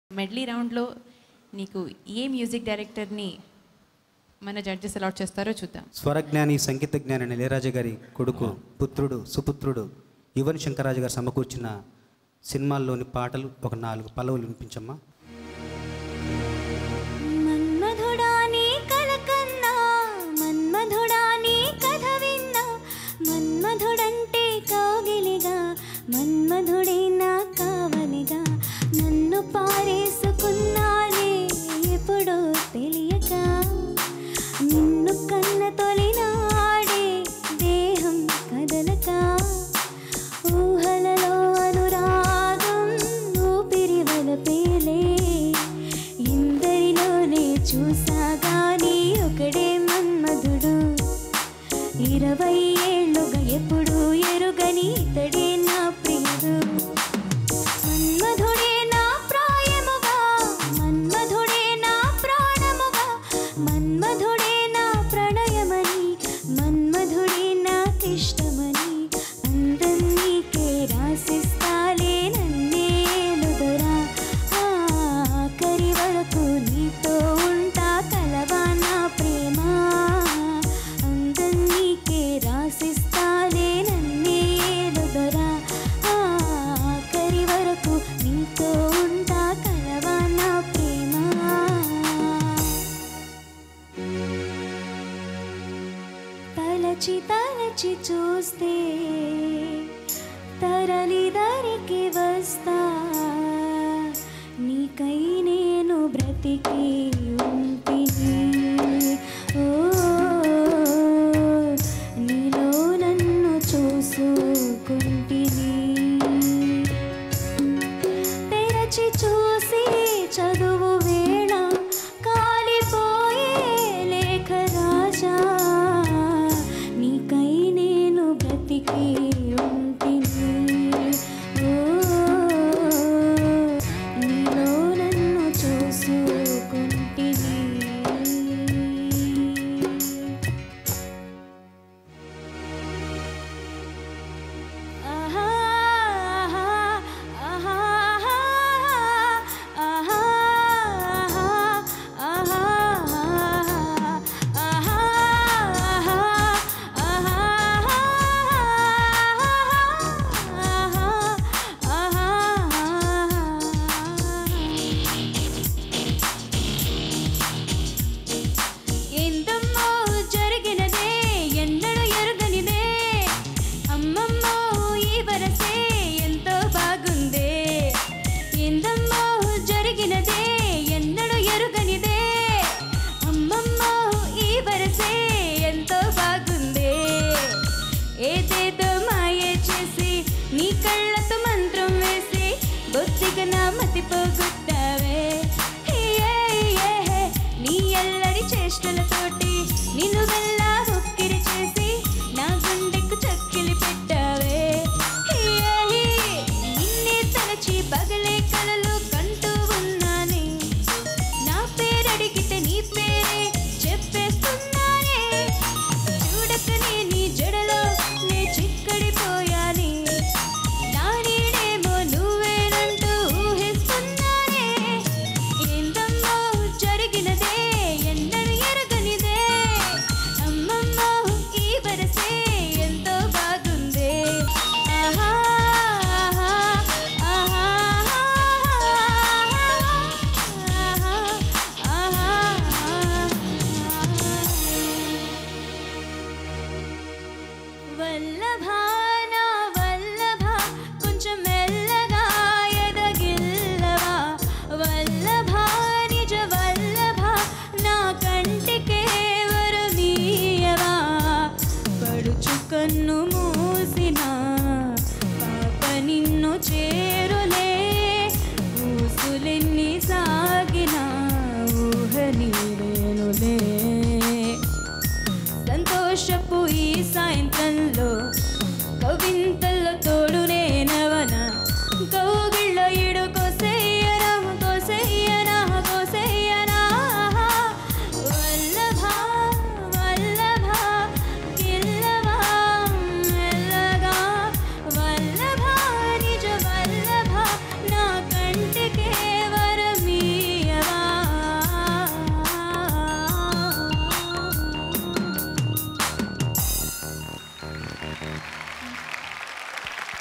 Medley రౌండ్లో నీకు ఏ music డైరెక్టర్ని మన జడ్జెస్ అలాట్ చేస్తారో చూద్దాం స్వరజ్ఞాని సంగీత జ్ఞాని అని ఇళయరాజా గారి కొడుకు పుత్రుడు సుపుత్రుడు యువన్ శంకరాజు గారు సమకూర్చిన సినిమాల్లోని పాటలు ఒక నాలుగు పల్లవులు వినిపించమ్మా మన్మధుడా నీ కల కన్నా మన్మధుడా నీ కథ విన్నా మన్మధుడంటే కౌగిలిగా మన్మధుడే నా కావలిగా నన్ను పారేసుకున్నాడే ఎప్పుడో తెలియక నిన్ను కన్న తొలినాడే దేహం కదలక ఊహలలో అనురాగం ఊపిరి వలపేలే ఇందరిలోనే చూసాగాని ఒకడే మన్మధుడు ఇరవై ఏళ్ళుగా ఎప్పుడు ఎరుగని ఇతడే నా ప్రియుడు మన్మధుడే నా ప్రాయముగా మన్మధుడే నా ప్రాణముగా మన్మధుడే నా ప్రణయమని మన్మధుడే నాకిష్టమని అందరికీ రాసిస్తాలే నన్నేలుదరా ఆఖరి వరకు నీతో ఉంటా కలవా నా ప్రేమ అందరికీ రాసిస్తాలే నన్నేలుదరా ఆఖరి వరకు నీతో ఉంటా కలవా నా ప్రేమ తలచి తలచి చూస్తే తరలి దరికి వస్తా నీకై నేను బ్రతికి ఉంటిని ఓ నీలో నన్ను చూసుకుంటిని తెరచి చూసి చదువు వేళ కాలిపోయే లేఖ రాజా నీకై నేను బ్రతికి ఉంటిని ఓ నీలో నన్ను చూసుకుంటిని ఆహా ఆహా ఆహా ఆహా ఎందమ్మో జరిగినదే ఎన్నడూ ఎరుగనిదే అమ్మమ్మో ఈ వరసే ఎంతో బాగుందే ఎందమ్మో జరిగినదే ఎన్నడూ ఎరుగనిదే అమ్మమ్మో ఈ వరసే ఎంతో బాగుందే ఏదేదో మాయే చేసి నీ కళ్ళతో మంత్రం వేసి బొత్తిగా నా మతి పోగొట్టావే హే, హే, హే. నీ ఎల్లరి చేష్టలతోటి నిన్ను వెళ్ళా ఉక్కిరి చేసి నా గుండెకు చక్కిలి పెట్టావే హే, హే. నిన్నే తలచి పగలే కలలు కంటూ ఉన్నానే నా పేరడిగితే నీ పేరే చెప్పేస్తున్నానే చూడకనే నీ జడలో నే చిక్కడిపోయానే నా నీడేమో నువ్వేనంటూ ఊహిస్తున్నానే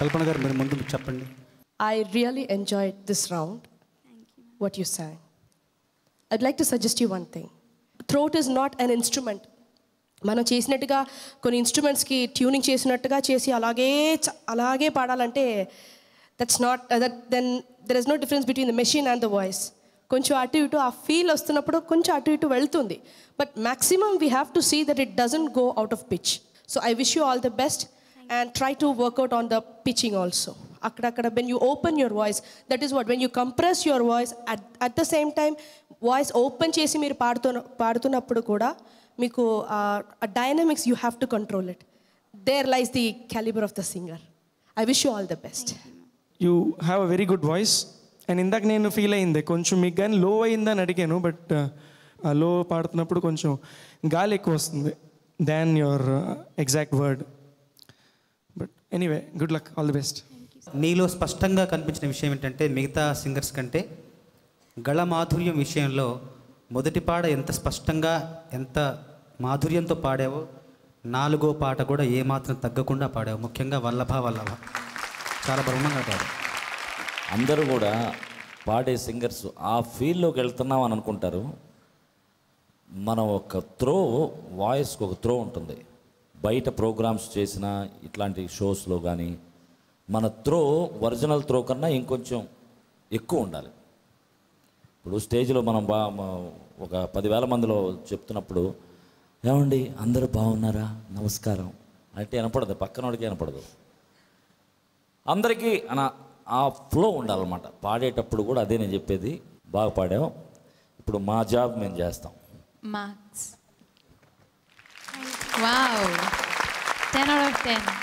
కల్పన గారు మీరు ముందు చెప్పండి I really enjoyed this round, what you sang. I'd like to suggest you one thing. Throat is not an instrument. మనం చేసినట్టుగా కొన్ని ఇన్స్ట్రుమెంట్స్కి ట్యూనింగ్ చేసినట్టుగా చేసి అలాగే చ- అలాగే పాడాలంటే that's not that then there is no difference between the machine and the voice కొంచెం అటు ఇటు ఆ ఫీల్ వస్తున్నప్పుడు కొంచెం అటు ఇటు వెళ్తుంది but maximum we have to see that it doesn't go out of pitch so I wish you all the best and try to work out on the pitching also అక్కడక్కడ when you open your voice that is what when you compress your voice at at the same time voice open చేసి మీరు పాడుతున్న పాడుతున్నప్పుడు కూడా మీకు ఆ dynamics you have to control it there lies the calibre of the singer I wish you all the best you have a very good voice and ఇందాక నేను feel అయింది కొంచెం మీకు కానీ లో అయిందని అడిగాను బట్ ఆ లో పాడుతున్నప్పుడు కొంచెం గాలి ఎక్కువ వస్తుంది than your exact word but anyway good luck all the best నీలో స్పష్టంగా కనిపించిన విషయం ఏంటంటే మిగతా సింగర్స్ కంటే గళ మాధుర్యం విషయంలో మొదటి పాట ఎంత స్పష్టంగా ఎంత మాధుర్యంతో పాడావో నాలుగో పాట కూడా ఏమాత్రం తగ్గకుండా పాడావు ముఖ్యంగా వల్లభ వల్లభ చాలా బ్రహ్మంగా పాడావు అందరూ కూడా పాడే సింగర్స్ ఆ ఫీల్డ్లోకి వెళ్తున్నాం అని అనుకుంటారు మనం ఒక త్రో వాయిస్కి ఒక త్రో ఉంటుంది బయట ప్రోగ్రామ్స్ చేసిన ఇట్లాంటి షోస్లో కానీ మన త్రో ఒరిజినల్ త్రో కన్నా ఇంకొంచెం ఎక్కువ ఉండాలి ఇప్పుడు స్టేజ్లో మనం బా మ- ఒక పదివేల మందిలో చెప్తున్నప్పుడు ఏమండి అందరూ బాగున్నారా నమస్కారం అంటే వినపడదు పక్కనోడికి వినపడదు అందరికీ అన ఆ ఫ్లో ఉండాలన్నమాట పాడేటప్పుడు కూడా అదే నేను చెప్పేది బాగా పాడాం ఇప్పుడు మా జాబ్ మేము చేస్తాం marks wow ten out of ten